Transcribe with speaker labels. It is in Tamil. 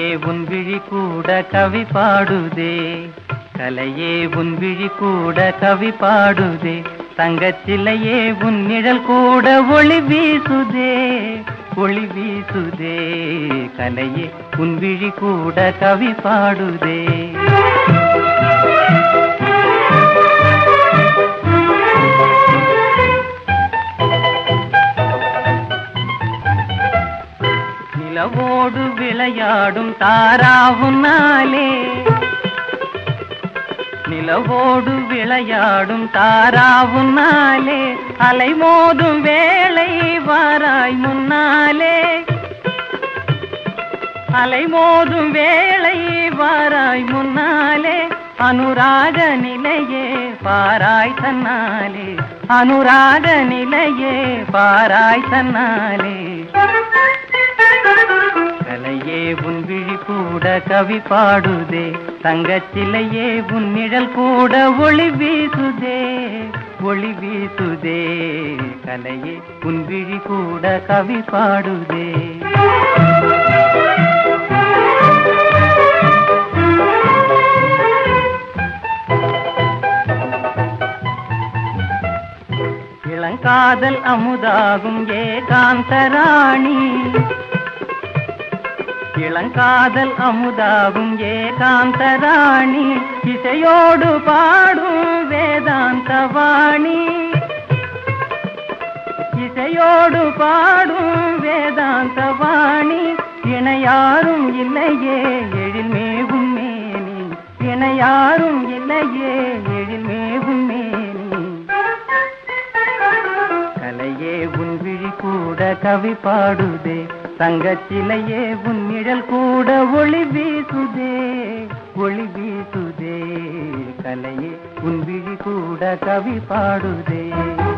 Speaker 1: உன் விழி கூட கவி பாடுதே கலையே உன் விழி கூட கவி பாடுதே தங்கச்சிலையே உன் நிழல் கூட ஒளி வீசுதே ஒளி வீசுதே கலையே உன் விழி கூட கவி பாடுதே நிலவோடு விளையாடும் தாராவுனாலே நிலவோடு விளையாடும் தாராவுனாலே அலைமோதும் வேளை வாராய் முன்னாலே அலைமோதும் வேளை வாராய் முன்னாலே அனுராக நிலையே பாராய் தன்னாலே அனுராக நிலையே பாராய் தன்னாலே கலையே உன் விழி கூட கவி பாடுதே தங்கச்சிலையே உன் நிழல் கூட ஒளி வீசுதே ஒளி வீசுதே கலையே உன் விழி கூட கவி பாடுதே இளங்காதல் அமுதாகும் ஏகாந்தராணி இளங்காதல் அமுதாகும் ஏகாந்தராணி இசையோடு பாடும் வேதாந்தவாணி இசையோடு பாடும் வேதாந்தவாணி இணையாரும் இல்லையே எழில் மேவும் மேனி இணையாரும் இல்லையே எழில் மேவும் மேனி கலையே உன் விழி கூட கவி பாடுதே தங்கச்சிலையே உன் நிழல் கூட ஒளி வீசுதே ஒளி வீசுதே கலையே உன் விழி கூட கவி பாடுதே